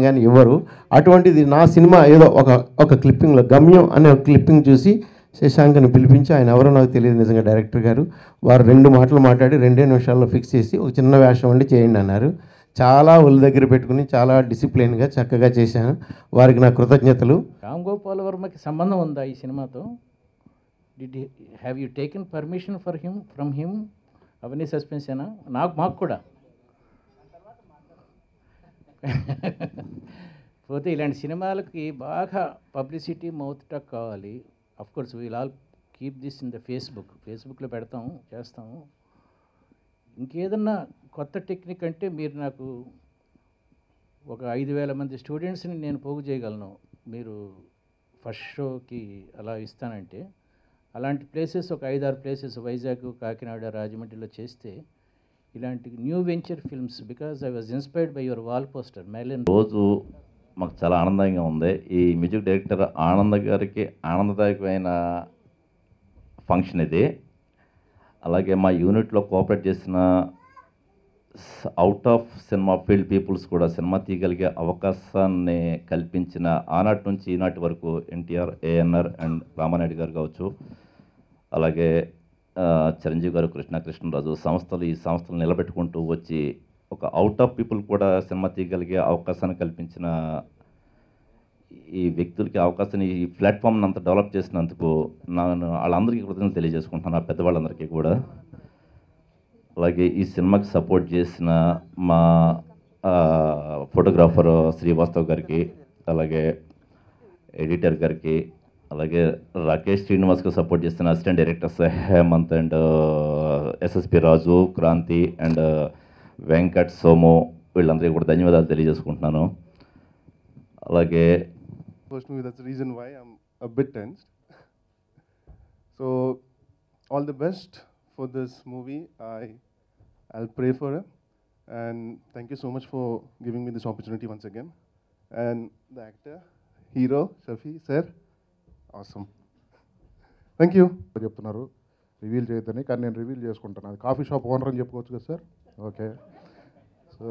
కానీ ఇవ్వరు అటువంటిది నా సినిమా ఏదో ఒక ఒక క్లిప్పింగ్లో గమ్యం అనే ఒక క్లిప్పింగ్ చూసి శశాంక్ని పిలిపించి ఆయన ఎవరో నాకు తెలియదు నిజంగా డైరెక్టర్ గారు వారు రెండు మాటలు మాట్లాడి రెండే నిమిషాల్లో ఫిక్స్ చేసి ఒక చిన్న వేషం అండి చేయండి అన్నారు చాలా ఒళ్ళు దగ్గర పెట్టుకుని చాలా డిసిప్లిన్గా చక్కగా చేశాను వారికి నా కృతజ్ఞతలు రామ్ గోపాల్ వర్మకి సంబంధం ఉందా ఈ సినిమాతో did have you taken permission for him from him అవన్నీ సస్పెన్సేనా నాకు మాకు కూడా పోతే ఇలాంటి సినిమాలకి బాగా పబ్లిసిటీ మౌత్ టాక్ కావాలి of course we'll all keep this in the Facebook ఫేస్బుక్లో పెడతాం చేస్తాము ఇంకేదన్నా కొత్త టెక్నిక్ అంటే మీరు నాకు ఒక ఐదు వేల మంది స్టూడెంట్స్ని నేను పోగు చేయగలను మీరు ఫస్ట్ షోకి అలా ఇస్తానంటే అలాంటి ప్లేసెస్ ఒక ఐదారు ప్లేసెస్ వైజాగ్ కాకినాడ రాజమండ్రిలో చేస్తే ఇలాంటి new venture films because I was inspired by your wall poster మెలన్ రోజు మాకు చాలా ఆనందంగా ఉంది ఈ మ్యూజిక్ డైరెక్టర్ ఆనంద్ గారికి ఆనందదాయకమైన ఫంక్షన్ ఇది అలాగే మా యూనిట్లో కోఆపరేట్ చేసిన out of cinema field peoples కూడా సినిమా తీయగలిగే అవకాశాన్ని కల్పించిన ఆనాటి నుంచి ఈనాటి వరకు ఎన్టీఆర్ ఏఎన్ఆర్ అండ్ రామానాయుడు గారు కావచ్చు అలాగే ఆ, చిరంజీవి గారు కృష్ణ కృష్ణరాజు సంస్థలు ఈ సంస్థలు నిలబెట్టుకుంటూ వచ్చి ఒక అవుట్ ఆఫ్ పీపుల్ కూడా సినిమా తీయగలిగే అవకాశాన్ని కల్పించిన ఈ వ్యక్తులకి అవకాశాన్ని ఈ ప్లాట్ఫామ్ని అంత డెవలప్ చేసినందుకు నేను వాళ్ళందరికీ కృతజ్ఞతలు తెలియజేసుకుంటున్నాను ఆ పెద్దవాళ్ళందరికీ కూడా అలాగే ఈ సినిమాకి సపోర్ట్ చేసిన మా ఫోటోగ్రాఫర్ శ్రీవాస్తవ్ గారికి అలాగే ఎడిటర్ గారికి అలాగే రాకేష్ శ్రీనివాస్కి సపోర్ట్ చేస్తున్న assistant directors Hemanth and SSP Raju Kranti and Venkat Somu వీళ్ళందరికీ కూడా ధన్యవాదాలు తెలియజేసుకుంటున్నాను అలాగే First movie, that's the reason why I'm a bit tensed. so, all the best for this movie. I, I'll pray for it. And thank you so much for giving me this opportunity once again. And the actor, hero, Shafi, sir, awesome. Thank you. చెప్తున్నారు reveal చేయొద్దని కానీ నేను reveal చేసుకుంటాను అది coffee shop owner అని చెప్పుకోవచ్చు కదా sir okay so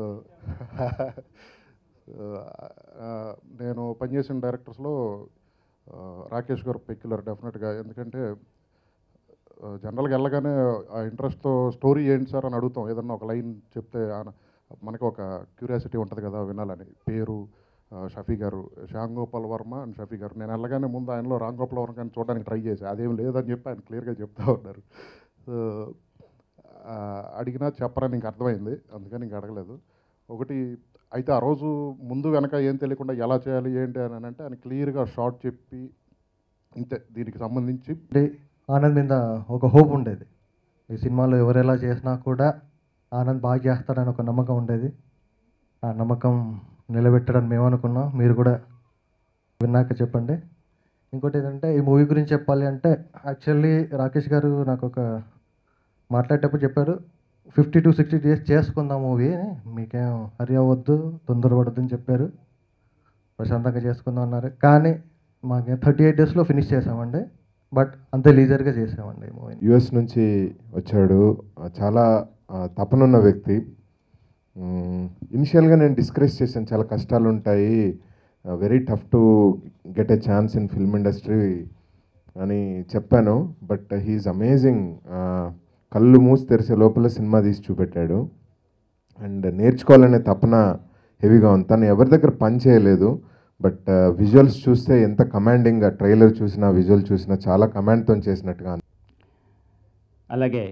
నేను పనిచేసిన డైరెక్టర్స్లో ఆ, రాకేష్ గారు పెక్యులర్ డెఫినెట్గా ఎందుకంటే ఆ, జనరల్గా వెళ్ళగానే ఆ ఇంట్రెస్ట్తో స్టోరీ ఏంటి సార్ అని అడుగుతాం ఏదన్నా ఒక లైన్ చెప్తే ఆన- మనకి ఒక క్యూరియాసిటీ ఉంటుంది కదా వినాలని పేరు ఆ, షఫీ గారు శ్యామ్ గోపాల్ వర్మ అండ్ షఫీ గారు నేను వెళ్ళగానే ముందు ఆయనలో రామ్ గోపాల్ వర్మ గారిని చూడడానికి ట్రై చేశాను అదేం లేదని చెప్పి ఆయన క్లియర్గా చెప్తా ఉన్నారు సో ఆ, అడిగినా చెప్పరని ఇంక అర్థమైంది అందుకని ఇంక అడగలేదు ఒకటి అయితే ఆ రోజు ముందు వెనక ఏం తెలియకుండా ఎలా చేయాలి ఏంటి అని అంటే ఆయన క్లియర్గా షార్ట్ చెప్పి ఇంతే దీనికి సంబంధించి అంటే ఆనంద్ మీద ఒక హోప్ ఉండేది ఈ సినిమాలో ఎవరు ఎలా చేసినా కూడా ఆనంద్ బాగా చేస్తాడని ఒక నమ్మకం ఉండేది ఆ నమ్మకం నిలబెట్టడానికి మేము అనుకున్నాం మీరు కూడా విన్నాక చెప్పండి ఇంకోటి ఏంటంటే ఈ మూవీ గురించి చెప్పాలి అంటే యాక్చువల్లీ రాకేష్ గారు నాకు ఒక మాట్లాడేటప్పుడు చెప్పారు ఫిఫ్టీ టు సిక్స్టీ డేస్ చేసుకుందాం మూవీ మీకేం హరి అవ్వద్దు తొందరపడద్దు అని చెప్పారు ప్రశాంతంగా చేసుకుందాం అన్నారు కానీ మాకేం థర్టీ ఎయిట్ డేస్లో ఫినిష్ చేసామండి బట్ అంతే లీజర్గా చేసామండి ఈ మూవీని యుఎస్ నుంచి వచ్చాడు ఆ, చాలా ఆ, తపనున్న వ్యక్తి ఇనిషియల్గా నేను డిస్కరేజ్ చేశాను చాలా కష్టాలు ఉంటాయి very tough to get a chance in film industry అని చెప్పాను బట్ హీఈస్ అమేజింగ్ కళ్ళు మూసి తెరిసే లోపల సినిమా తీసి చూపెట్టాడు అండ్ నేర్చుకోవాలనే తపన హెవీగా ఉంది తను ఎవరి దగ్గర పని చేయలేదు బట్ విజువల్స్ చూస్తే ఎంత కమాండింగ్గా ట్రైలర్ చూసినా విజువల్ చూసినా చాలా కమాండ్తో చేసినట్టుగా ఉంది. అలాగే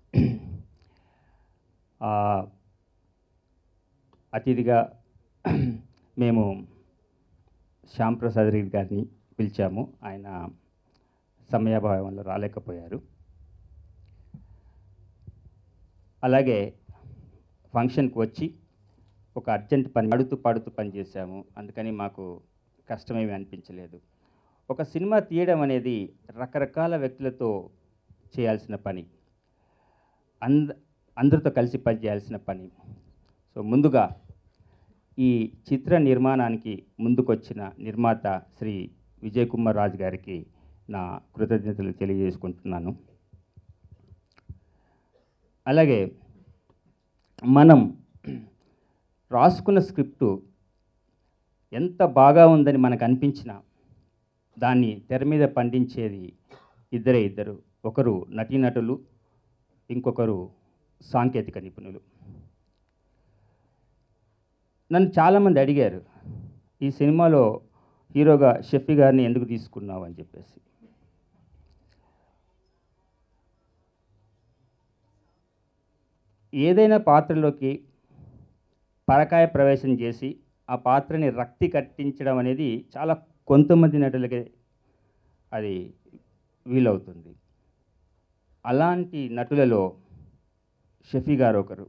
ఆ, అతిథిగా మేము శ్యామ్ ప్రసాద్ రెడ్డి గారిని పిలిచాము ఆయన సమయాభావం వల్ల రాలేకపోయారు అలాగే ఫంక్షన్కి వచ్చి ఒక అర్జెంట్ పని పాడుతూ పాడుతూ పని చేశాము అందుకని మాకు కష్టమేమీ అనిపించలేదు ఒక సినిమా తీయడం అనేది రకరకాల వ్యక్తులతో చేయాల్సిన పని అంద అందరితో కలిసి పనిచేయాల్సిన పని సో ముందుగా ఈ చిత్ర నిర్మాణానికి ముందుకొచ్చిన నిర్మాత శ్రీ విజయ్ కుమార్ రాజు గారికి నా కృతజ్ఞతలు తెలియజేసుకుంటున్నాను అలాగే మనం రాసుకున్న స్క్రిప్టు ఎంత బాగా ఉందని మనకు అనిపించినా దాన్ని తెర మీద పండించేది ఇద్దరే ఇద్దరు ఒకరు నటీనటులు ఇంకొకరు సాంకేతిక నిపుణులు నన్ను చాలామంది అడిగారు ఈ సినిమాలో హీరోగా షెఫీ గారిని ఎందుకు తీసుకున్నావు అని చెప్పేసి ఏదైనా పాత్రలోకి పరకాయ ప్రవేశం చేసి ఆ పాత్రని రక్తి కట్టించడం అనేది చాలా కొంతమంది నటులకే అది వీలవుతుంది అలాంటి నటులలో షఫీ గారు ఒకరు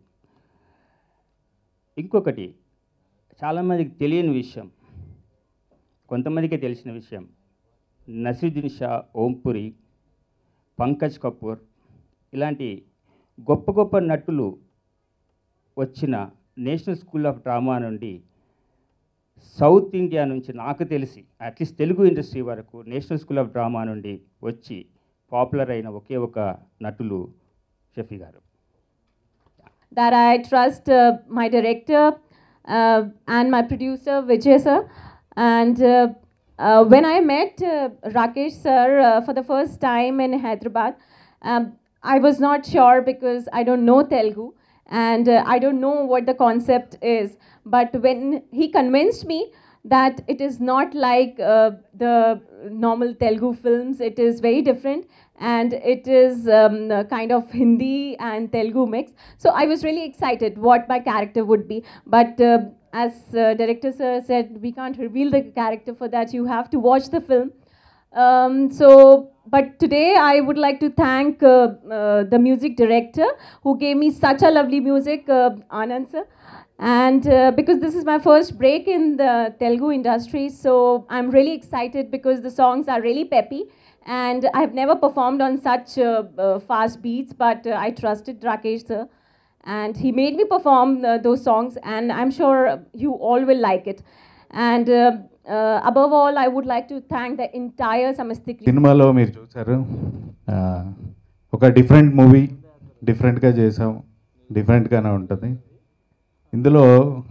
ఇంకొకటి చాలామందికి తెలియని విషయం కొంతమందికే తెలిసిన విషయం నసీరుద్దీన్ షా ఓంపురి పంకజ్ కపూర్ ఇలాంటి గొప్ప గొప్ప నటులు వచ్చిన నేషనల్ స్కూల్ ఆఫ్ డ్రామా నుండి సౌత్ ఇండియా నుంచి నాకు తెలిసి అట్లీస్ట్ తెలుగు ఇండస్ట్రీ వరకు నేషనల్ స్కూల్ ఆఫ్ డ్రామా నుండి వచ్చి పాపులర్ అయిన ఒకే ఒక నటులు షఫీ గారు that I trust uh, my director uh, and my producer Vijay sir. And uh, uh, when I met uh, Rakesh sir uh, for the first time in Hyderabad, um, I was not sure because I don't know Telugu and uh, I don't know what the concept is. But when he convinced me that it is not like uh, the normal Telugu films, it is very different and it is um, a kind of Hindi and Telugu mix. So I was really excited what my character would be. But uh, as uh, director sir said, we can't reveal the character for that. You have to watch the film. Um, so, but today I would like to thank uh, uh, the music director who gave me such a lovely music, uh, Anand sir. And uh, because this is my first break in the Telugu industry, so I'm really excited because the songs are really peppy. And I've never performed on such uh, uh, fast beats, but uh, I trusted Rakesh sir. And he made me perform uh, those songs, and I'm sure you all will like it. And uh, uh, above all, I would like to thank the entire Samastik. సినిమాలో మీరు చూసారు ఆ, ఒక different movie డిఫరెంట్గా చేసాం డిఫరెంట్గానే ఉంటుంది ఇందులో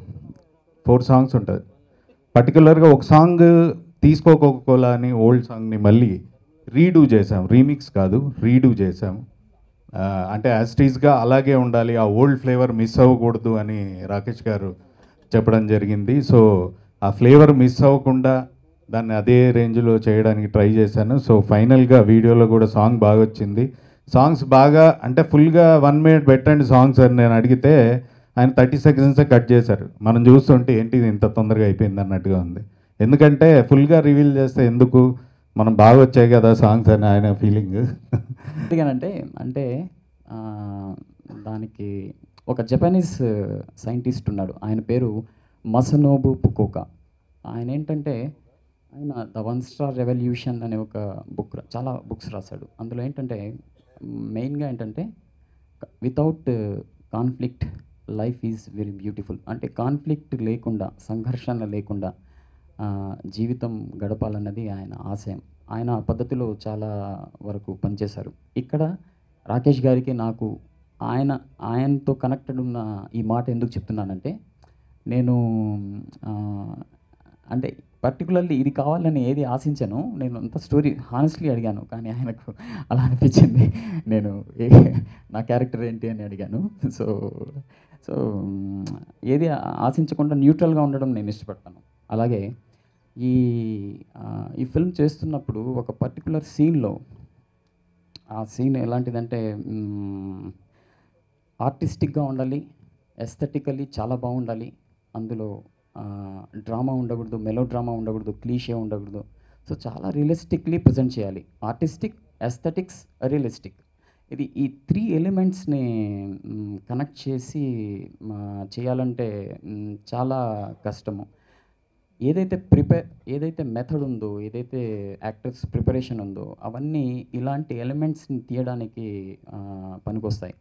four songs ఉంటుంది పర్టికులర్గా ఒక సాంగ్ తీసుకోకోకోలా అని ఓల్డ్ సాంగ్ని మళ్ళీ రీడూ చేసాం రీమిక్స్ కాదు రీడూ చేసాం ఆ, అంటే యాస్టీస్గా అలాగే ఉండాలి ఆ ఓల్డ్ ఫ్లేవర్ మిస్ అవ్వకూడదు అని రాకేష్ గారు చెప్పడం జరిగింది సో ఆ ఫ్లేవర్ మిస్ అవ్వకుండా దాన్ని అదే రేంజ్లో చేయడానికి ట్రై చేశాను సో ఫైనల్గా వీడియోలో కూడా సాంగ్ బాగా వచ్చింది సాంగ్స్ బాగా అంటే ఫుల్గా వన్ మినిట్ పెట్టండి సాంగ్స్ అని నేను అడిగితే ఆయన థర్టీ సెకండ్సే కట్ చేశారు మనం చూస్తుంటే ఏంటి ఇది ఇంత తొందరగా అయిపోయింది అన్నట్టుగా ఉంది ఎందుకంటే ఫుల్గా రివీల్ చేస్తే ఎందుకు మనం బాగా వచ్చాయి కదా సాంగ్స్ అని ఆయన ఫీలింగ్ ఎందుకనంటే అంటే ఆ, దానికి ఒక జపనీస్ సైంటిస్ట్ ఉన్నాడు ఆయన పేరు మసనోబు పుకోకా ఆయన ఏంటంటే ఆయన ద వన్ స్టార్ రెవల్యూషన్ అనే ఒక బుక్ చాలా బుక్స్ రాశాడు అందులో ఏంటంటే మెయిన్గా ఏంటంటే without conflict life is very beautiful అంటే కాన్ఫ్లిక్ట్ లేకుండా సంఘర్షణ లేకుండా ఆ, జీవితం గడపాలన్నది ఆయన ఆశయం ఆయన ఆ పద్ధతిలో చాలా వరకు పనిచేశారు ఇక్కడ రాకేష్ గారికి నాకు ఆయన ఆయనతో కనెక్టెడ్ ఉన్న ఈ మాట ఎందుకు చెప్తున్నానంటే నేను ఆ, అంటే పర్టికులర్లీ ఇది కావాలని ఏది ఆశించాను నేను అంత స్టోరీ హానెస్ట్లీ అడిగాను కానీ ఆయనకు అలా అనిపించింది నేను ఏ- నా క్యారెక్టర్ ఏంటి అని అడిగాను సో సో మ్, ఏది ఆశించకుండా న్యూట్రల్గా ఉండడం నేను ఇష్టపడతాను అలాగే ఈ ఆ, ఈ ఫిల్మ్ చేస్తున్నప్పుడు ఒక పర్టికులర్ సీన్లో ఆ సీన్ ఎలాంటిదంటే ఆర్టిస్టిక్గా ఉండాలి ఎస్థెటికల్లీ చాలా బాగుండాలి అందులో డ్రామా ఉండకూడదు మెలో డ్రామా ఉండకూడదు క్లీషే ఉండకూడదు సో చాలా రియలిస్టిక్లీ ప్రజెంట్ చేయాలి ఆర్టిస్టిక్ ఎస్థెటిక్స్ రియలిస్టిక్ ఇది ఈ త్రీ ఎలిమెంట్స్ని కనెక్ట్ చేసి మ, చేయాలంటే మ్, చాలా కష్టము ఏదైతే ప్రిపేర్ ఏదైతే మెథడ్ ఉందో ఏదైతే యాక్టర్స్ ప్రిపరేషన్ ఉందో అవన్నీ ఇలాంటి ఎలిమెంట్స్ని తీయడానికి ఆ, పనికొస్తాయి